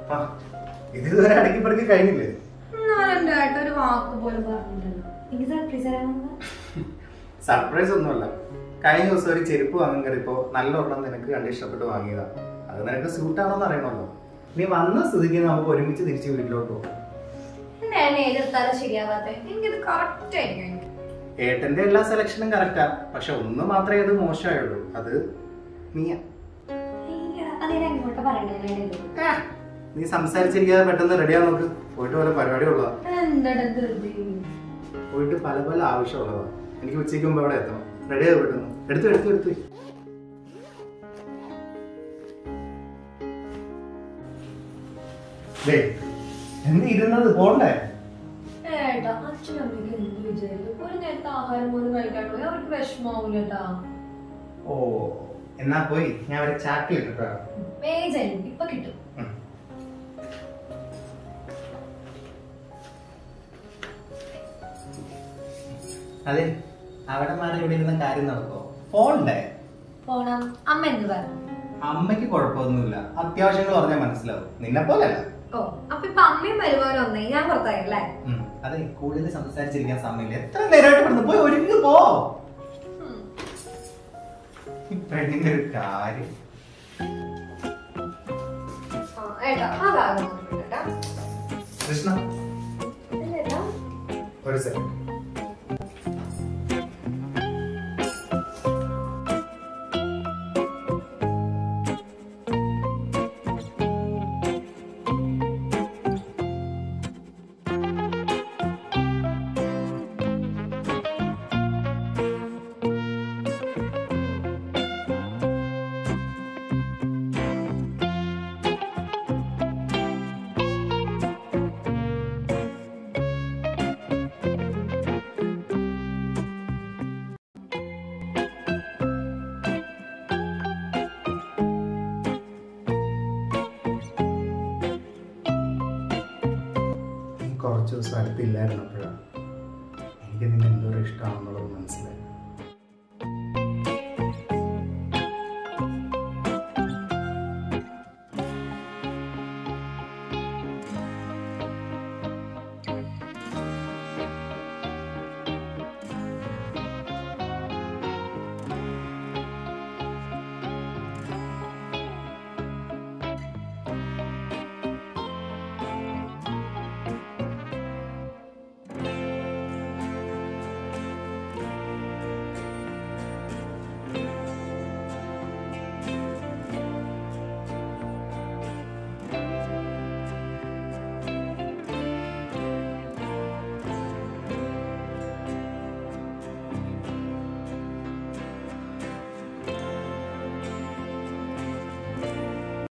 ആ ഇത് ഇതുവരെ അടക്കി പെറുക്കി കഴിഞ്ഞില്ലേ എന്നാലും ഏട്ടൻ ഒരു വാക്ക് പോലും പറഞ്ഞിട്ടല്ലോ എനിക്ക് സർപ്രൈസ് തരാമെന്ന് സർപ്രൈസ് ഒന്നുമല്ല കഴിഞ്ഞ ദിവസം ഒരു ചെരുപ്പ് വാങ്ങാൻ കയറിയപ്പോ നല്ല ഒരെണ്ണം നിനക്ക് കണ്ട് ഇഷ്ടപ്പെട്ട് വാങ്ങിയതാ അത് നിനക്ക് സ്യൂട്ട് ആണോന്ന് അറിയണമല്ലോ നീ വന്ന സ്ഥിതിക്ക് നമുക്ക് ഒരുമിച്ച് തിരിച്ച് വീട്ടിലോട്ട് പോകും എന്റെ ഏട്ടൻ ഏതെടുത്താലും ശരിയാവാത്ത എനിക്കിത് കറക്റ്റ് ആയിരിക്കും എനിക്ക് ഏട്ടന്റെ എല്ലാ സെലക്ഷനും കറക്റ്റാ പക്ഷെ ഒന്ന് മാത്രമേ അത് മോശമായുള്ളൂ അത് നീയാ അതിനെ അങ്ങോട്ട് പറയണേ ആ, നീ സംസാരിച്ചിരിക്കാതെ പെട്ടെന്ന് റെഡിയാ നോക്ക് പോയിട്ട് പല പരിപാടി ഉള്ളതാ എന്താണ് ധൃതി പോയിട്ട് പല പല ആവശ്യമുള്ളതാ എനിക്ക് ഉച്ചയ്ക്ക് മുമ്പ് അവിടെ എത്തണം റെഡിയാ പെട്ടെന്ന് എടുത്തു എടുത്തു എടുത്തു ദേ, എന്ത് ഇരുന്നത് പോണ്ടേ ഏട്ടാ അച്ഛനും അമ്മയ്ക്ക് എന്ത് വിചാരിക്കും ഒരു നേരത്തെ ആഹാരം പോലും കഴിക്കാണ്ട് അവർക്ക് വിഷമാവൂല ഏട്ടാ ഓ എന്നാ പോയി ഞാൻ ഒരു ചാക്കിൽ ഇട്ടിട്ടാ വേഗം ഇപ്പൊ കിട്ടും അതെ അവിടെ മാറി ഇവിടെ ഇരുന്ന കാര്യം നടക്കോ പോണ്ടേ പോണം അമ്മ എന്ത് പറഞ്ഞു അമ്മയ്ക്ക് കുഴപ്പമൊന്നുമില്ല അത്യാവശ്യങ്ങൾ പറഞ്ഞാൽ മനസ്സിലാവും നിന്നെ പോലെയല്ല ഓ അപ്പൊ ഇപ്പൊ അമ്മയും വരുമാനം ഒന്നേ ഞാൻ പുറത്തായല്ലേ ഉം, അതെ കൂടുതൽ സംസാരിച്ചിരിക്കാൻ സമയമില്ല എത്ര നേരമായിട്ട് പറഞ്ഞു പോയി ഒരുങ്ങി പോ ഈ പെണ്ണിന്റെ ഒരു കാര്യം ഏട്ടാ ആ ഭാഗം കേട്ടാ കൃഷ്ണ ഏട്ടാ ഒരു സെക്കൻഡ് കുറച്ച് ദിവസം അടുത്തില്ലായിരുന്നപ്പോഴാണ് എനിക്ക് നിന്നെ എന്തോരം ഇഷ്ടമാണെന്നുള്ളത് മനസ്സിലായി